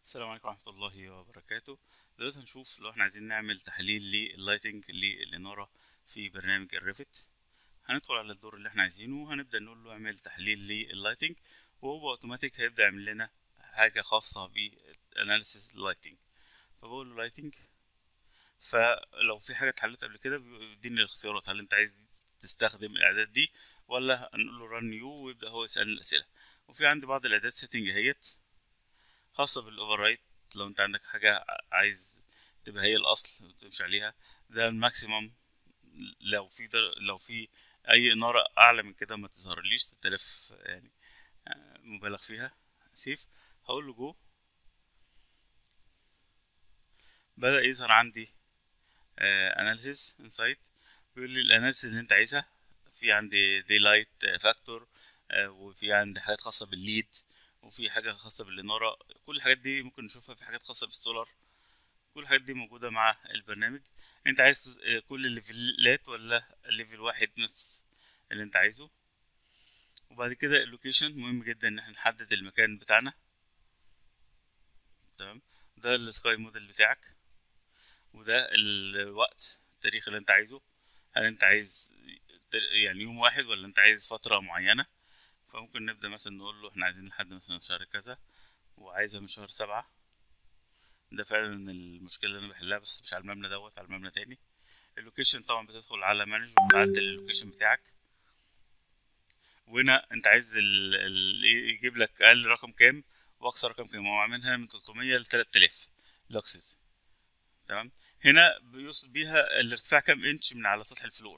السلام عليكم ورحمة الله وبركاته دلوقتي هنشوف لو احنا عايزين نعمل تحليل لللايتنج للإنارة في برنامج الريفت هندخل على الدور اللي احنا عايزينه وهنبدأ نقول له اعمل تحليل لللايتنج وهو اوتوماتيك هيبدأ يعمل لنا حاجة خاصة باناليسيس لايتنج فبقول له لايتنج فلو في حاجة اتحلت قبل كده بيديني الاختيارات هل انت عايز تستخدم الاعداد دي ولا نقول له ران نيو ويبدأ هو يسألني الأسئلة وفي عندي بعض الاعداد سيتنج اهيت خاصة بالاوفر رايت لو انت عندك حاجة عايز تبقى هي الاصل وتمشي عليها ده الماكسيمم لو في در... لو في اي انارة اعلى من كده ما تظهرليش 6000 يعني مبالغ فيها سيف هقول له جو بدأ يظهر عندي اناليسيس انسايت بيقول لي الاناليسيس اللي انت عايزها في عندي ديلايت فاكتور وفي عندي حاجات خاصة بالليد وفي حاجة خاصة بالإنارة كل الحاجات دي ممكن نشوفها في حاجات خاصة بالسولار كل الحاجات دي موجودة مع البرنامج انت عايز كل الليفلات ولا ليفل واحد بس اللي انت عايزه وبعد كده اللوكيشن مهم جدا ان احنا نحدد المكان بتاعنا تمام ده السكاي موديل بتاعك وده الوقت التاريخ اللي انت عايزه هل انت عايز يعني يوم واحد ولا انت عايز فترة معينة فممكن نبدأ مثلا نقول له احنا عايزين لحد مثلا شهر كذا وعايزها من شهر سبعة ده فعلا المشكلة اللي انا بحلها بس مش على المبنى دوت على المبنى تاني اللوكيشن طبعا بتدخل على مانج وتعدل اللوكيشن بتاعك وهنا انت عايز ال ال يجيب لك اقل رقم كام واقصى رقم كام هو عاملها من 300 ل 3000 لاكسس تمام هنا بيقصد بيها الارتفاع كام انش من على سطح الفلور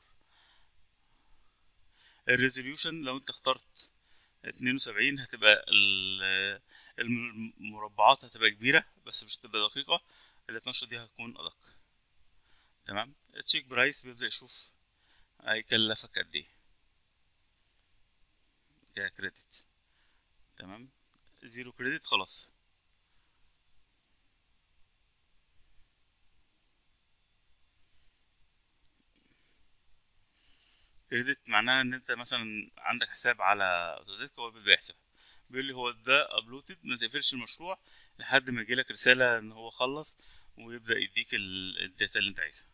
الريزوليوشن لو انت اخترت 72 هتبقى المربعات هتبقى كبيرة بس مش هتبقى دقيقة ال 12 دي هتكون أدق تمام التشيك برايس بيبدأ يشوف هيكلفك قد ايه ككريدت تمام زيرو كريدت خلاص كريدت معناها ان انت مثلا عندك حساب على اوتوديسك هو بيبقى يحسبها بيقول لي هو ده ابلوتد ما تقفلش المشروع لحد ما يجيلك رسالة ان هو خلص ويبدأ يديك الداتا اللي انت عايزها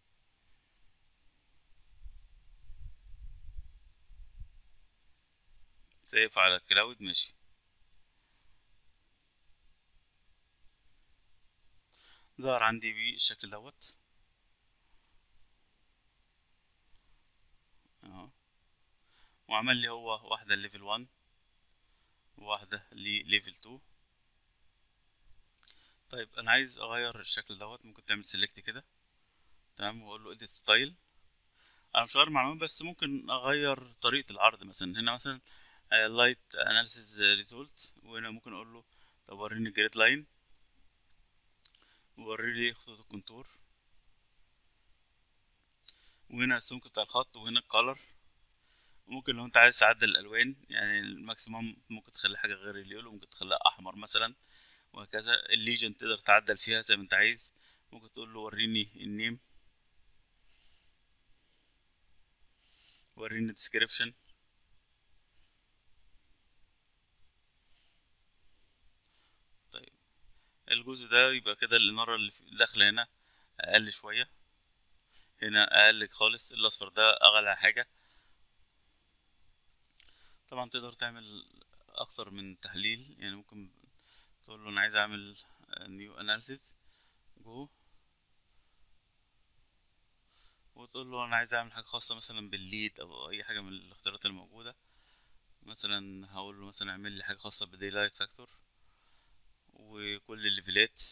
سيف على الكلاود ماشي ظهر عندي بالشكل دوت اهو وعمل لي هو واحدة ليفل 1 وواحدة لليفل 2 طيب انا عايز اغير الشكل دوت ممكن تعمل سيلكت كده تمام واقول له اديت ستايل انا مش غير معلومات بس ممكن اغير طريقة العرض مثلا هنا مثلا لايت اناليسيس ريزولت وهنا ممكن اقول له طب وريني الجريد لاين ووريلي خطوط الكونتور وهنا السمك بتاع الخط وهنا الكالر ممكن لو انت عايز تعدل الالوان يعني الماكسيموم ممكن تخلي حاجه غير اليولو ممكن تخليها احمر مثلا وهكذا الليجن تقدر تعدل فيها زي ما انت عايز ممكن تقول له وريني النيم وريني الديسكريبشن طيب الجزء ده يبقى كده الاناره اللي داخله هنا اقل شويه هنا اقل خالص الاصفر ده اغلى حاجه طبعا تقدر تعمل اكتر من تحليل يعني ممكن تقول له انا عايز اعمل نيو اناليسيس جو وتقول له انا عايز اعمل حاجه خاصه مثلا بالليد او اي حاجه من الاختيارات الموجوده مثلا هقول له مثلا اعمل لي حاجه خاصه بديلايت فاكتور وكل الليفلات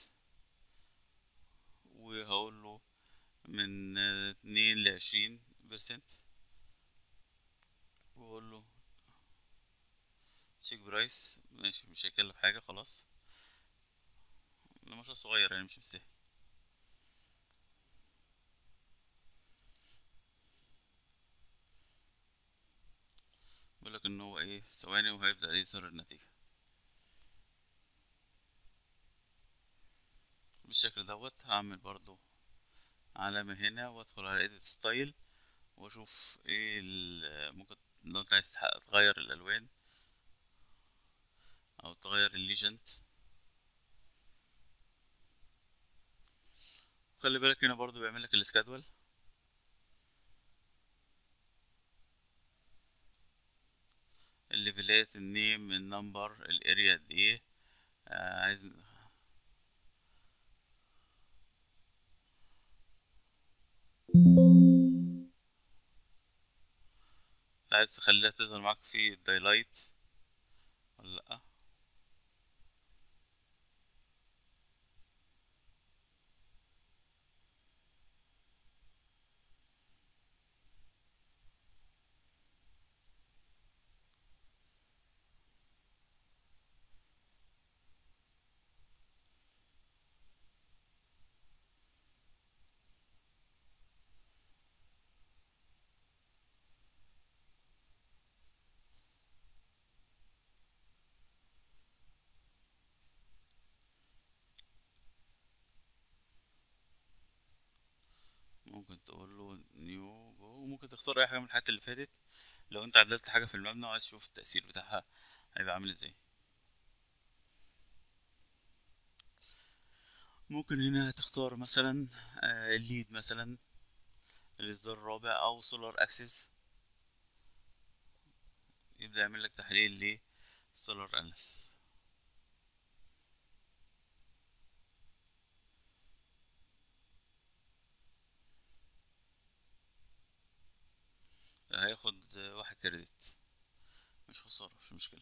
وهقول له من اتنين لعشرين بيرسنت واقول له تشيك برايس ماشي مش هيكلف حاجة خلاص ده مشروع صغير يعني مش مستاهل بيقولك ان هو ايه ثواني وهيبدأ يظهر النتيجة بالشكل دوت هعمل برضو علامة هنا وادخل على edit style واشوف ايه ممكن لو انت عايز تغير الالوان او تغير الليجنت خلي بالك هنا برضو بيعمل لك السكادول الليفلات النيم النمبر الاريا قد ايه آه عايز عايز تخليها تظهر معاك في الدايلايت ولا لأ ممكن تقول له نيو جو ممكن تختار اي حاجه من الحاجات اللي فاتت لو انت عدلت حاجه في المبنى وعايز تشوف التاثير بتاعها هيبقى عامل ازاي ممكن هنا تختار مثلا آه، الليد مثلا الاصدار الرابع او سولار اكسس يبدا يعمل لك تحليل لسولار اناليسيس هياخد واحد كريدت مش خسارة مش مشكلة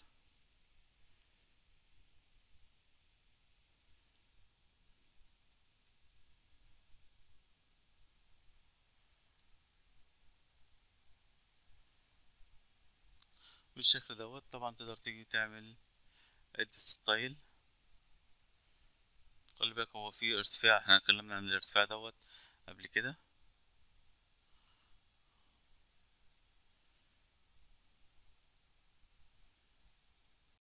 بالشكل دوت طبعا تقدر تيجي تعمل اديت ستايل خلي بالك هو في ارتفاع احنا اتكلمنا عن الارتفاع دوت قبل كده